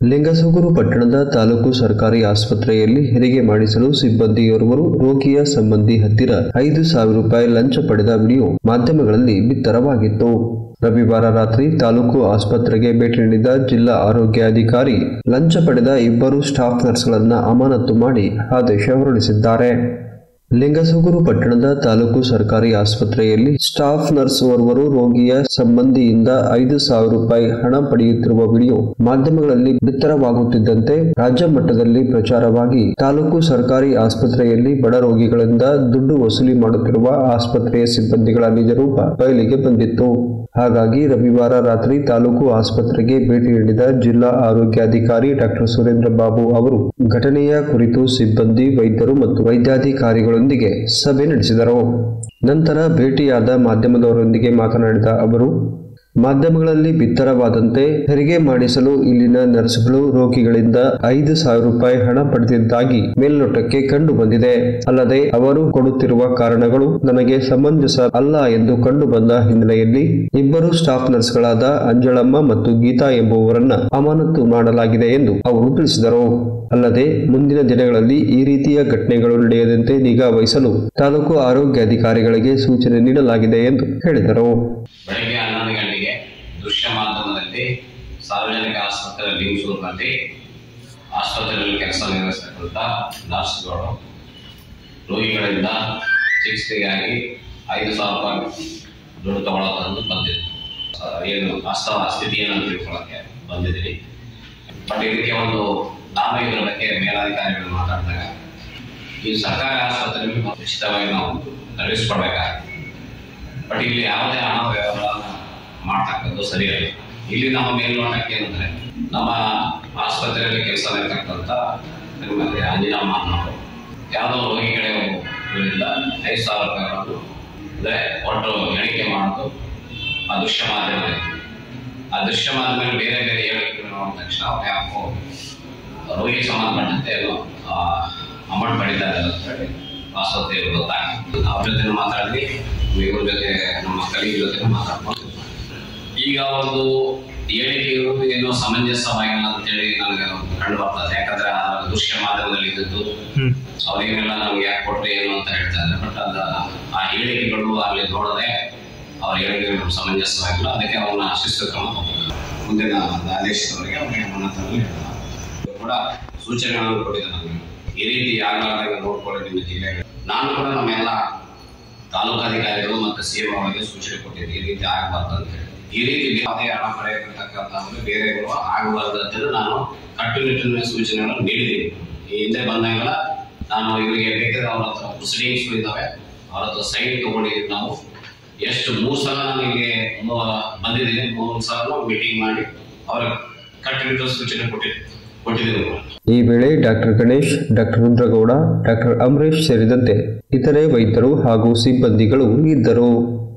ಲಿಂಗಸೂಗೂರು ಪಟ್ಟಣದ ತಾಲೂಕು ಸರ್ಕಾರಿ ಆಸ್ಪತ್ರೆಯಲ್ಲಿ ಹೆರಿಗೆ ಮಾಡಿಸಲು ಸಿಬ್ಬಂದಿಯೋರ್ವರು ರೋಗಿಯ ಸಂಬಂಧಿ ಹತ್ತಿರ ಐದು ಸಾವಿರ ರೂಪಾಯಿ ಲಂಚ ಪಡೆದ ವಿಡಿಯೋ ಮಾಧ್ಯಮಗಳಲ್ಲಿ ಬಿತ್ತರವಾಗಿತ್ತು ರವಿವಾರ ರಾತ್ರಿ ತಾಲೂಕು ಆಸ್ಪತ್ರೆಗೆ ಭೇಟಿ ನೀಡಿದ ಜಿಲ್ಲಾ ಆರೋಗ್ಯಾಧಿಕಾರಿ ಲಂಚ ಪಡೆದ ಇಬ್ಬರು ಸ್ಟಾಫ್ ನರ್ಸ್ಗಳನ್ನ ಅಮಾನತು ಮಾಡಿ ಆದೇಶ ಹೊರಡಿಸಿದ್ದಾರೆ ಲಿಂಗಸೂಗೂರು ಪಟ್ಟಣದ ತಾಲೂಕು ಸರ್ಕಾರಿ ಆಸ್ಪತ್ರೆಯಲ್ಲಿ ಸ್ಟಾಫ್ ನರ್ಸ್ ಓರ್ವರು ರೋಗಿಯ ಸಂಬಂಧಿಯಿಂದ ಐದು ಸಾವಿರ ರೂಪಾಯಿ ಹಣ ಪಡೆಯುತ್ತಿರುವ ವಿಡಿಯೋ ಮಾಧ್ಯಮಗಳಲ್ಲಿ ಬಿತ್ತರವಾಗುತ್ತಿದ್ದಂತೆ ರಾಜ್ಯ ಮಟ್ಟದಲ್ಲಿ ಪ್ರಚಾರವಾಗಿ ತಾಲೂಕು ಸರ್ಕಾರಿ ಆಸ್ಪತ್ರೆಯಲ್ಲಿ ಬಡ ರೋಗಿಗಳಿಂದ ದುಡ್ಡು ವಸೂಲಿ ಮಾಡುತ್ತಿರುವ ಆಸ್ಪತ್ರೆಯ ಸಿಬ್ಬಂದಿಗಳ ನಿಜ ರೂಪ ಬಯಲಿಗೆ ಬಂದಿತ್ತು ಹಾಗಾಗಿ ರವಿವಾರ ರಾತ್ರಿ ತಾಲೂಕು ಆಸ್ಪತ್ರೆಗೆ ಭೇಟಿ ನೀಡಿದ ಜಿಲ್ಲಾ ಆರೋಗ್ಯಾಧಿಕಾರಿ ಡಾಕ್ಟರ್ ಸುರೇಂದ್ರ ಬಾಬು ಅವರು ಘಟನೆಯ ಕುರಿತು ಸಿಬ್ಬಂದಿ ವೈದ್ಯರು ಮತ್ತು ವೈದ್ಯಾಧಿಕಾರಿಗಳೊಂದಿಗೆ ಸಭೆ ನಡೆಸಿದರು ನಂತರ ಭೇಟಿಯಾದ ಮಾಧ್ಯಮದವರೊಂದಿಗೆ ಮಾತನಾಡಿದ ಅವರು ಮಾಧ್ಯಮಗಳಲ್ಲಿ ಬಿತ್ತರವಾದಂತೆ ಹೆರಿಗೆ ಮಾಡಿಸಲು ಇಲ್ಲಿನ ನರ್ಸ್ಗಳು ರೋಗಿಗಳಿಂದ ಐದು ಸಾವಿರ ರೂಪಾಯಿ ಹಣ ಪಡೆದಿದ್ದಾಗಿ ಮೇಲ್ನೋಟಕ್ಕೆ ಕಂಡು ಬಂದಿದೆ ಅಲ್ಲದೆ ಅವರು ಕೊಡುತ್ತಿರುವ ಕಾರಣಗಳು ನನಗೆ ಸಮಂಜಸ ಅಲ್ಲ ಎಂದು ಕಂಡು ಬಂದ ಹಿನ್ನೆಲೆಯಲ್ಲಿ ಇಬ್ಬರು ಸ್ಟಾಫ್ ನರ್ಸ್ಗಳಾದ ಅಂಜಳಮ್ಮ ಮತ್ತು ಗೀತಾ ಎಂಬುವರನ್ನ ಅಮಾನತು ಮಾಡಲಾಗಿದೆ ಎಂದು ಅವರು ತಿಳಿಸಿದರು ಅಲ್ಲದೆ ಮುಂದಿನ ದಿನಗಳಲ್ಲಿ ಈ ರೀತಿಯ ಘಟನೆಗಳು ನಡೆಯದಂತೆ ನಿಗಾ ವಹಿಸಲು ತಾಲೂಕು ಆರೋಗ್ಯಾಧಿಕಾರಿಗಳಿಗೆ ಸೂಚನೆ ನೀಡಲಾಗಿದೆ ಎಂದು ಹೇಳಿದರು ಬೆಳಗ್ಗೆ ಹನ್ನೊಂದು ಗಂಟೆಗೆ ದೃಶ್ಯ ಮಾಧ್ಯಮದಲ್ಲಿ ಸಾರ್ವಜನಿಕ ಆಸ್ಪತ್ರೆ ಲಿಂಗಸೂರಿನಲ್ಲಿ ಆಸ್ಪತ್ರೆಯಲ್ಲಿ ಕೆಲಸ ನಿರ್ವಹಿಸತಕ್ಕಂಥ ನರ್ಸ್ಗಳು ರೋಗಿಗಳಿಂದ ಚಿಕಿತ್ಸೆಗಾಗಿ ಐದು ಸಾವಿರ ರೂಪಾಯಿ ದುಡ್ಡು ತಗೊಳ್ಳೋದಂದು ಬಂದಿದೆ ಆ, ಏನು ವಾಸ್ತವ ಸ್ಥಿತಿಯನ್ನು ತಿಳ್ಕೊಳ್ಳೋಕ್ಕೆ ಬಂದಿದ್ದೀನಿ ಬಟ್ ಇದಕ್ಕೆ ಒಂದು ನಾನು ಇದರ ಬಗ್ಗೆ ಮೇಲಾಧಿಕಾರಿಗಳು ಮಾತಾಡಿದಾಗ ಈ ಸರ್ಕಾರಿ ಆಸ್ಪತ್ರೆಯಲ್ಲಿ ಉಚಿತವಾಗಿ ನಾವು ನಡೆಸ್ಕೊಡ್ಬೇಕಾಗುತ್ತೆ ಬಟ್ ಇಲ್ಲಿ ಯಾವುದೇ ಹಣ ವ್ಯವಹಾರನ ಮಾಡ್ತಕ್ಕಂಥದ್ದು ಸರಿಯಲ್ಲ ಇಲ್ಲಿ ನಮ್ಮ ಮೇಲ್ನೋಟಕ್ಕೆ ಏನಂದ್ರೆ ನಮ್ಮ ಆಸ್ಪತ್ರೆಯಲ್ಲಿ ಕೆಲಸ ಇರ್ತಕ್ಕಂಥ ಶ್ರೀಮತಿ ಅಂಜನಮ್ಮ ಅನ್ನೋರು ಯಾವುದೋ ರೋಗಿಗಳೇ ಒಬ್ಬರಿಂದ ಐದು ಸಾವಿರ ರೂಪಾಯಿಗಳನ್ನು ಅಂದರೆ ಒಟ್ಟು ಎಣಿಕೆ ಮಾಡೋದು ಆ ದೃಶ್ಯ ಮಾಧ್ಯಮದಲ್ಲಿ ಆ ದೃಶ್ಯ ಮಾಧ್ಯಮದಲ್ಲಿ ಬೇರೆ ಬೇರೆ ಹೇಳಿಕೆಗಳು ನೋಡಿದ ತಕ್ಷಣ ಅವ್ರು ಯಾಕೋ ರೋಗಿಗೆ ಸಂಬಂಧಪಟ್ಟಂತೆ ಏನೋ ಅಮೌಂಟ್ ಪಡಿತಾರೆ ಅಂತ ಹೇಳಿ ಆಸ್ಪತ್ರೆಯಲ್ಲಿ ಗೊತ್ತಾಗ್ತದೆ ಅವ್ರ ಜೊತೆ ಮಾತಾಡಿದ್ವಿ ಇವ್ರ ಜೊತೆ ನಮ್ಮ ಕಲೀಗ್ ಜೊತೆ ಮಾತಾಡ್ಕೊಂಡು ಈಗ ಒಂದು ಹೇಳಿಕೆಗಳು ಏನೋ ಸಮಂಜಸವಾಗಿಲ್ಲ ಅಂತೇಳಿ ನನಗೆ ಕಂಡು ಬರ್ತದೆ ಯಾಕಂದ್ರೆ ಆ ದೃಶ್ಯ ಮಾಧ್ಯಮದಲ್ಲಿ ಇದ್ದದ್ದು ಅವ್ರಿಗೆಲ್ಲ ನಮ್ಗೆ ಯಾಕೆ ಕೊಟ್ರಿ ಏನು ಅಂತ ಹೇಳ್ತಾರೆ ಬಟ್ ಅದ ಆ ಹೇಳಿಕೆಗಳು ಅಲ್ಲಿ ನೋಡದೆ ಅವ್ರ ಹೇಳಿಕೆಗಳು ಸಮಂಜಸವಾಗಿಲ್ಲ ಅದಕ್ಕೆ ಅವನ್ನ ಶಿಸ್ತು ಕ್ರಮ ತಗೊಳ್ಬೇಕು. ಮುಂದಿನ ಆದೇಶದವರೆಗೆ ಅವರಿಗೆ ಮನತಲ್ಲಿ ಕೂಡ ಸೂಚನೆಗಳನ್ನು ಕೊಟ್ಟಿದ್ದಾರೆ ನಮಗೆ ಈ ರೀತಿ ಆಗಲಾರ್ದಾಗ ನೋಡ್ಕೊಳ್ಳಿ ನಿಮ್ಮ ಜಿಲ್ಲೆಗೆ ನಾನು ಕೂಡ ನಮ್ಮೆಲ್ಲ ತಾಲೂಕಾಧಿಕಾರಿಗಳು ಮತ್ತು ಸಿ ಎಂ ಅವರಿಗೆ ಸೂಚನೆ ಕೊಟ್ಟಿದ್ದೆ ಈ ರೀತಿ ಆಗಬಾರ್ದು ಅಂತ ಹೇಳಿ ಈ ರೀತಿ ಯಾವುದೇ ಹಣ ಪಡೆಯತಕ್ಕಂಥ ಬೇರೆಗಳು ಆಗಬಾರ್ದು ಅಂತೇಳಿ ನಾನು ಕಟ್ಟುನಿಟ್ಟಿನ ಸೂಚನೆಗಳನ್ನು ನೀಡಿದ್ದೀನಿ ಈ ಹಿಂದೆ ಬಂದಾಗೆಲ್ಲ ನಾನು ಇವರಿಗೆ ಬೇಕಾದ್ರೆ ಅವ್ರ ಹತ್ರ ಪ್ರೊಸೀಡಿಂಗ್ಸ್ ಇದ್ದಾವೆ ಅವ್ರ ಹತ್ರ ಸೈನ್ ತಗೊಂಡಿದ್ದೀನಿ ನಾವು ಎಷ್ಟು ಮೂರು ಸಲ ನಾನು ಇಲ್ಲಿ ಬಂದಿದ್ದೀನಿ ಮೂರು ಸಲ ಮೀಟಿಂಗ್ ಮಾಡಿ ಅವರ ಕಟ್ಟುನಿಟ್ಟಿನ ಸೂಚನೆ ಕೊಟ್ಟಿದ್ದೀನಿ ಕೊಟ್ಟಿದ್ದೀನಿ ಕೂಡ. ಈ ವೇಳೆ doctor Ganesh doctor Rudragouda doctor Amaresh ಸೇರಿದಂತೆ ಇತರೆ ವೈದ್ಯರು ಹಾಗೂ ಸಿಬ್ಬಂದಿಗಳು ಇದ್ದರು